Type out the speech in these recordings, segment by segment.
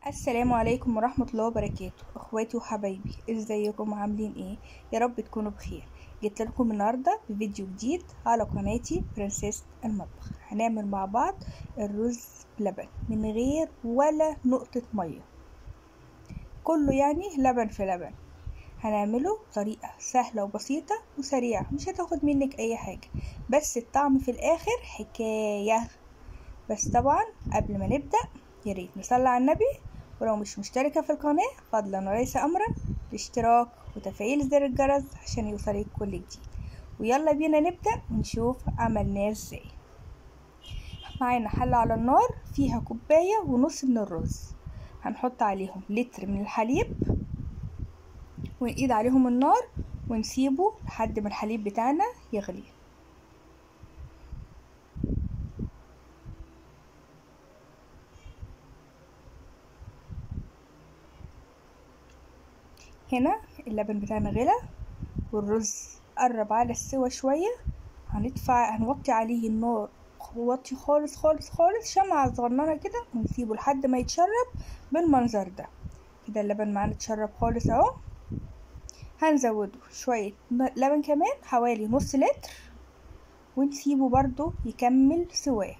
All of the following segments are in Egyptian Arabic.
السلام عليكم ورحمة الله وبركاته اخواتي وحبايبي ازيكم عاملين ايه يا رب تكونوا بخير جيت لكم النهارده بفيديو جديد على قناتي برنسيس المطبخ هنعمل مع بعض الرز بلبن من غير ولا نقطة مية كله يعني لبن في لبن هنعمله بطريقة سهلة وبسيطة وسريعة مش هتاخد منك اي حاجة بس الطعم في الاخر حكاية بس طبعا قبل ما نبدأ ياريت نصلي على النبي ولو مش مشتركة في القناة فضلا وليس أمرا الاشتراك وتفعيل زر الجرس عشان يوصلك كل جديد ويلا بينا نبدأ ونشوف عملناه ازاي معانا حلة على النار فيها كوباية ونص من الرز هنحط عليهم لتر من الحليب ونقيد عليهم النار ونسيبه لحد ما الحليب بتاعنا يغلي هنا اللبن بتاعنا غلى والرز قرب على السوا شوية هندفع هنوطي عليه النار وطي خالص خالص خالص شمعة صغننة كده ونسيبه لحد ما يتشرب بالمنظر ده كده اللبن معانا اتشرب خالص اهو هنزوده شوية لبن كمان حوالي نص لتر ونسيبه برضو يكمل سواه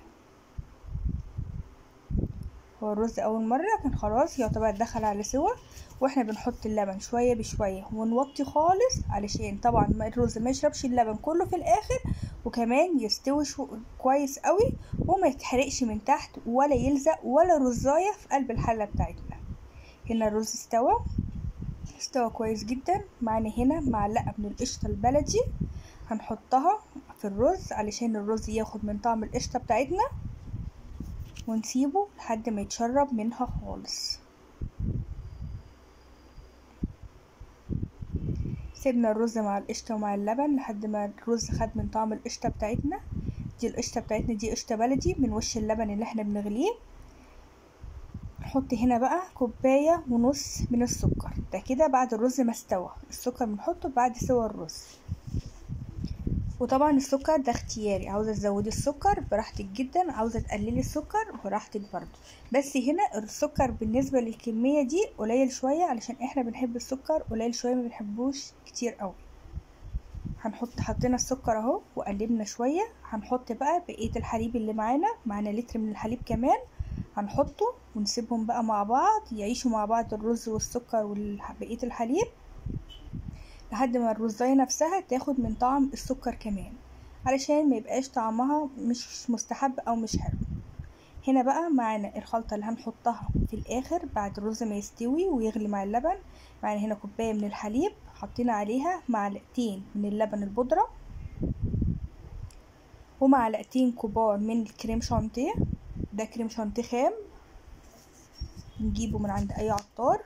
هو الرز اول مرة كان خلاص يعتبر دخل على سوا واحنا بنحط اللبن شوية بشوية ونوطي خالص علشان طبعا الرز ما يشربش اللبن كله في الاخر وكمان يستوي كويس قوي وما يتحرقش من تحت ولا يلزق ولا رزاية في قلب الحلة بتاعتنا هنا الرز استوى استوى كويس جدا معانا هنا معلقة من القشطة البلدي هنحطها في الرز علشان الرز ياخد من طعم القشطة بتاعتنا ونسيبه لحد ما يتشرب منها خالص سيبنا الرز مع القشطة ومع اللبن لحد ما الرز خد من طعم القشطة بتاعتنا دي القشطة بتاعتنا دي قشطة بلدي من وش اللبن اللي احنا بنغليه نحط هنا بقى كوباية ونص من السكر ده كده بعد الرز ما استوى السكر بنحطه بعد سوى الرز وطبعا السكر ده اختياري عاوزه تزودي السكر براحتك جدا عاوزه تقللي السكر براحتك برضو بس هنا السكر بالنسبه للكميه دي قليل شويه علشان احنا بنحب السكر قليل شويه ما بنحبوش كتير قوي هنحط حطينا السكر اهو وقلبنا شويه هنحط بقى بقيه الحليب اللي معانا معانا لتر من الحليب كمان هنحطه ونسيبهم بقى مع بعض يعيشوا مع بعض الرز والسكر وبقيه الحليب لحد ما الرزاية نفسها تاخد من طعم السكر كمان علشان ما يبقاش طعمها مش مستحب او مش حلو هنا بقى معانا الخلطة اللي هنحطها في الاخر بعد الرز ما يستوي ويغلي مع اللبن معانا هنا كوباية من الحليب حطينا عليها معلقتين من اللبن البودرة ومعلقتين كبار من الكريم شانتيه ده كريم شانتيه خام نجيبه من عند اي عطار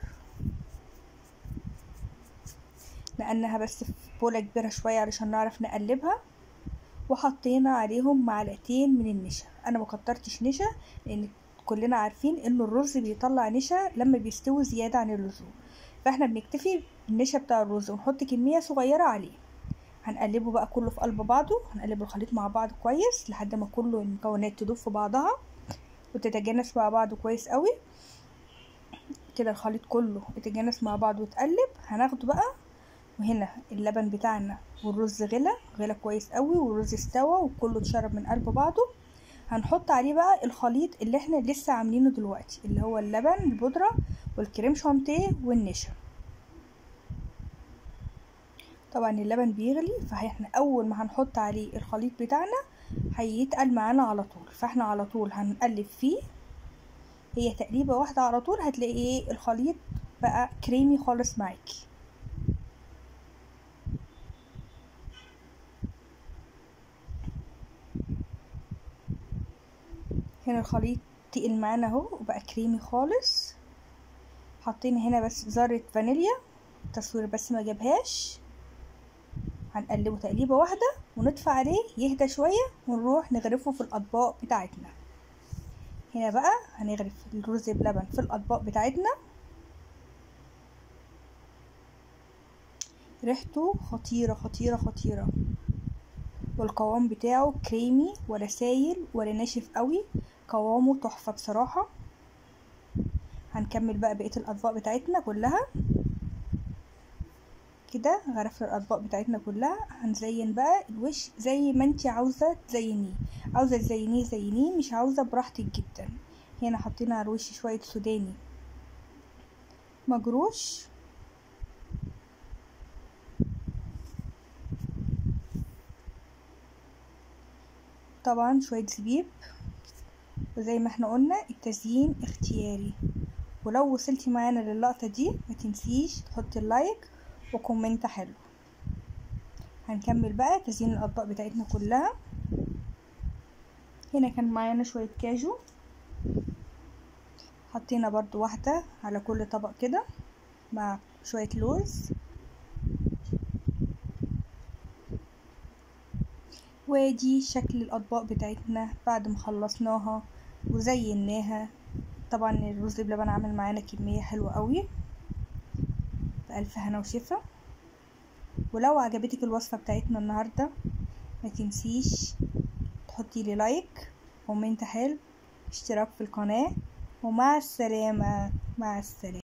نقلناها بس في بولة كبيرة شوية علشان نعرف نقلبها وحطينا عليهم معلقتين من النشا انا مكترتش نشا لان كلنا عارفين ان الرز بيطلع نشا لما بيستوي زيادة عن اللزوم فاحنا بنكتفي بالنشا بتاع الرز ونحط كمية صغيرة عليه هنقلبه بقى كله في قلب بعضه هنقلب الخليط مع بعض كويس لحد ما كل المكونات تدوب في بعضها وتتجانس مع بعض كويس قوي كده الخليط كله اتجانس مع بعض وتقلب هناخده بقى وهنا اللبن بتاعنا والرز غلى غلى كويس قوي والرز استوى وكله اتشرب من قلب بعضه هنحط عليه بقى الخليط اللي احنا لسه عاملينه دلوقتي اللي هو اللبن البودرة والكريم شانتيه والنشا طبعا اللبن بيغلي فاحنا اول ما هنحط عليه الخليط بتاعنا هيتقل معانا على طول فاحنا على طول هنقلب فيه هي تقليبه واحده على طول هتلاقي ايه الخليط بقى كريمي خالص معاكي هنا الخليط تقل معانا اهو وبقى كريمي خالص حطينا هنا بس ذرة فانيليا التصوير بس ما جابهاش هنقلبه تقليبة واحدة ونطفى عليه يهدى شوية ونروح نغرفه في الأطباق بتاعتنا هنا بقى هنغرف الرز بلبن في الأطباق بتاعتنا ريحته خطيرة خطيرة خطيرة والقوام بتاعه كريمي ولا سايل ولا ناشف قوي قوامه تحفة بصراحة هن... هنكمل بقى بقية الأطباق بتاعتنا كلها كده غرفنا الأطباق بتاعتنا كلها هنزين بقى الوش زي ما انتي عاوزة تزينيه عاوزة تزينيه زينيه مش عاوزة براحتك جدا هنا حطينا على الوش شوية سوداني مجروش طبعا شوية زبيب وزي ما احنا قلنا التزيين اختياري ولو وصلتي معانا للقطة دي ما تنسيش تحطي اللايك وكومنت حلو هنكمل بقى تزيين الاطباق بتاعتنا كلها هنا كان معانا شوية كاجو حطينا برضو واحدة على كل طبق كده مع شوية لوز ودي شكل الأطباق بتاعتنا بعد ما خلصناها وزيناها طبعا الرز بلبن عامل معانا كمية حلوة قوي بألف هنا وشفا ولو عجبتك الوصفة بتاعتنا النهاردة ما تنسيش تحطي لي لايك كومنت حلو اشتراك في القناة ومع السلامة مع السلامة